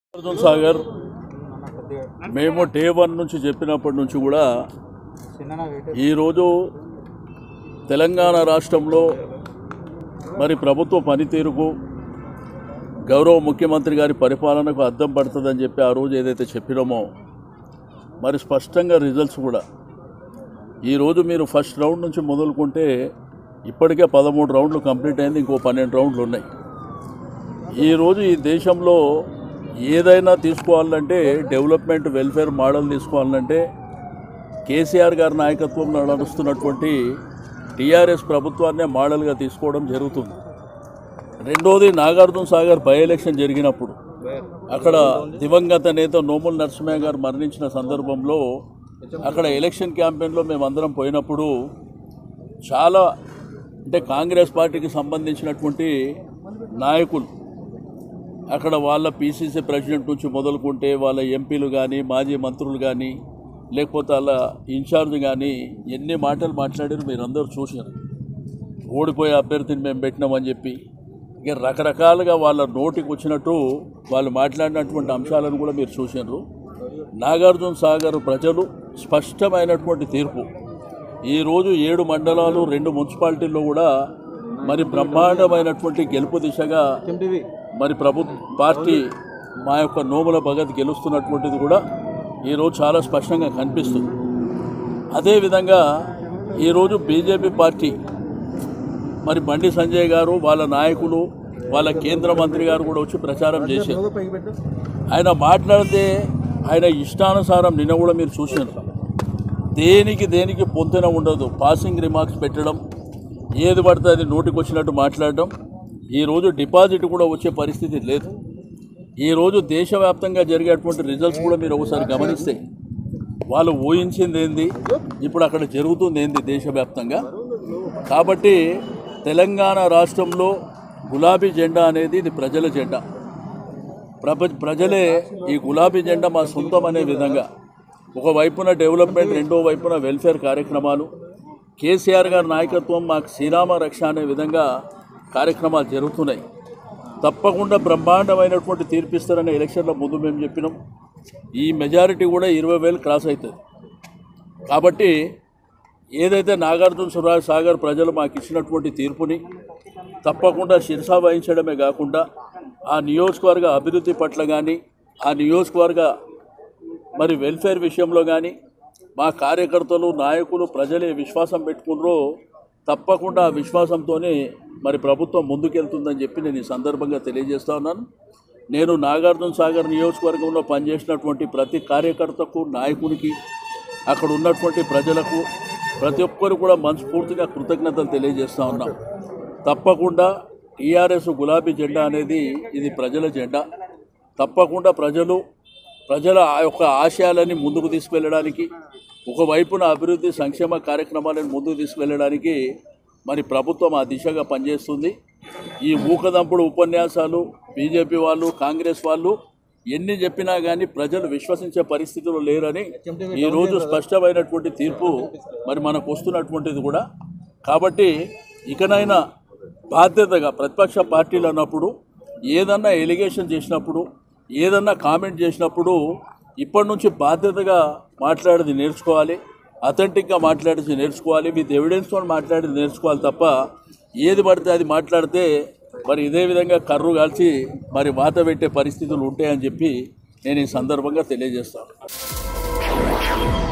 అర్జున్ సాగర్ మేము day one నుంచి చెప్పినప్పటి నుంచి కూడా ఈరోజు తెలంగాణ రాష్ట్రంలో మరి ప్రభుత్వ పనితీరుకు గౌరవ ముఖ్యమంత్రి గారి పరిపాలనకు అద్దం పడుతుందని చెప్పి ఆ రోజు ఏదైతే చెప్పినామో మరి స్పష్టంగా రిజల్ట్స్ కూడా ఈరోజు మీరు ఫస్ట్ రౌండ్ నుంచి మొదలుకుంటే ఇప్పటికే పదమూడు రౌండ్లు కంప్లీట్ అయింది ఇంకో పన్నెండు రౌండ్లు ఉన్నాయి ఈరోజు ఈ దేశంలో ఏదైనా తీసుకోవాలంటే డెవలప్మెంట్ వెల్ఫేర్ మోడల్ తీసుకోవాలంటే కేసీఆర్ గారి నాయకత్వంలో నడుస్తున్నటువంటి టీఆర్ఎస్ ప్రభుత్వాన్నే మోడల్గా తీసుకోవడం జరుగుతుంది రెండోది నాగార్జున సాగర్ బై ఎలక్షన్ జరిగినప్పుడు అక్కడ దివంగత నేత నోముల నరసింహయ్య గారు మరణించిన సందర్భంలో అక్కడ ఎలక్షన్ క్యాంపెయిన్లో మేమందరం పోయినప్పుడు చాలా అంటే కాంగ్రెస్ పార్టీకి సంబంధించినటువంటి నాయకులు అక్కడ వాళ్ళ పీసీసీ ప్రెసిడెంట్ నుంచి మొదలుకుంటే వాళ్ళ ఎంపీలు కానీ మాజీ మంత్రులు కానీ లేకపోతే వాళ్ళ ఇన్ఛార్జ్ కానీ ఎన్ని మాటలు మాట్లాడారు మీరందరూ చూశారు ఓడిపోయే అభ్యర్థిని మేము పెట్టినామని చెప్పి ఇక రకరకాలుగా వాళ్ళ నోటికి వచ్చినట్టు వాళ్ళు మాట్లాడినటువంటి అంశాలను కూడా మీరు చూసినారు నాగార్జున సాగర్ ప్రజలు స్పష్టమైనటువంటి తీర్పు ఈరోజు ఏడు మండలాలు రెండు మున్సిపాలిటీల్లో కూడా మరి బ్రహ్మాండమైనటువంటి గెలుపు దిశగా మరి ప్రభు పార్టీ మా యొక్క నోముల భగత్ గెలుస్తున్నటువంటిది కూడా ఈరోజు చాలా స్పష్టంగా కనిపిస్తుంది అదేవిధంగా ఈరోజు బీజేపీ పార్టీ మరి బండి సంజయ్ గారు వాళ్ళ నాయకులు వాళ్ళ కేంద్ర మంత్రి గారు కూడా వచ్చి ప్రచారం చేశారు ఆయన మాట్లాడితే ఆయన ఇష్టానుసారం నిన్న కూడా మీరు చూసినారు దేనికి దేనికి పొంతన ఉండదు పాసింగ్ రిమార్క్స్ పెట్టడం ఏది పడితే అది నోటికి వచ్చినట్టు మాట్లాడడం ఈరోజు డిపాజిట్ కూడా వచ్చే పరిస్థితి లేదు ఈరోజు దేశవ్యాప్తంగా జరిగేటువంటి రిజల్ట్స్ కూడా మీరు ఒకసారి గమనిస్తే వాళ్ళు ఊహించింది ఏంది ఇప్పుడు అక్కడ జరుగుతుంది ఏంది దేశవ్యాప్తంగా కాబట్టి తెలంగాణ రాష్ట్రంలో గులాబీ జెండా అనేది ఇది ప్రజల జెండా ప్రప ప్రజలే ఈ గులాబీ జెండా మా సొంతం అనే విధంగా ఒకవైపున డెవలప్మెంట్ రెండో వైపున వెల్ఫేర్ కార్యక్రమాలు కేసీఆర్ గారి నాయకత్వం మాకు శ్రీరామ రక్ష అనే విధంగా కార్యక్రమాలు జరుగుతున్నాయి తప్పకుండా బ్రహ్మాండమైనటువంటి తీర్పిస్తారనే ఎలక్షన్ల ముందు మేము చెప్పినాం ఈ మెజారిటీ కూడా ఇరవై వేలు క్రాస్ అవుతుంది కాబట్టి ఏదైతే నాగార్జున సురాజ్ సాగర్ ప్రజలు మాకు ఇచ్చినటువంటి తీర్పుని తప్పకుండా శిరసా వహించడమే కాకుండా ఆ నియోజకవర్గ అభివృద్ధి పట్ల కానీ ఆ నియోజకవర్గ మరి వెల్ఫేర్ విషయంలో కానీ మా కార్యకర్తలు నాయకులు ప్రజలే విశ్వాసం పెట్టుకున్నారో తప్పకుండా ఆ విశ్వాసంతోనే మరి ప్రభుత్వం ముందుకెళ్తుందని చెప్పి నేను ఈ సందర్భంగా తెలియజేస్తా ఉన్నాను నేను నాగార్జున సాగర్ నియోజకవర్గంలో పనిచేసినటువంటి ప్రతి కార్యకర్తకు నాయకునికి అక్కడ ఉన్నటువంటి ప్రజలకు ప్రతి ఒక్కరు కూడా మనస్ఫూర్తిగా కృతజ్ఞతలు తెలియజేస్తా ఉన్నాం తప్పకుండా టీఆర్ఎస్ గులాబీ జెండా అనేది ఇది ప్రజల జెండా తప్పకుండా ప్రజలు ప్రజల ఆ యొక్క ఆశయాలని ముందుకు తీసుకువెళ్ళడానికి ఒకవైపున అభివృద్ధి సంక్షేమ కార్యక్రమాలను ముందుకు తీసుకువెళ్ళడానికి మరి ప్రభుత్వం ఆ దిశగా పనిచేస్తుంది ఈ ఊకదంపుడు ఉపన్యాసాలు బీజేపీ వాళ్ళు కాంగ్రెస్ వాళ్ళు ఎన్ని చెప్పినా కానీ ప్రజలు విశ్వసించే పరిస్థితులు లేరని ఈరోజు స్పష్టమైనటువంటి తీర్పు మరి మనకు వస్తున్నటువంటిది కూడా కాబట్టి ఇకనైనా బాధ్యతగా ప్రతిపక్ష పార్టీలు అన్నప్పుడు ఏదన్నా ఎలిగేషన్ చేసినప్పుడు ఏదన్నా కామెంట్ చేసినప్పుడు ఇప్పటి నుంచి బాధ్యతగా మాట్లాడేది నేర్చుకోవాలి అథెంటిక్గా మాట్లాడేది నేర్చుకోవాలి విత్ ఎవిడెన్స్తో మాట్లాడేది నేర్చుకోవాలి తప్ప ఏది పడితే అది మాట్లాడితే మరి ఇదే విధంగా కర్రు కాల్చి మరి వాత పెట్టే పరిస్థితులు ఉంటాయని చెప్పి నేను ఈ సందర్భంగా తెలియజేస్తాను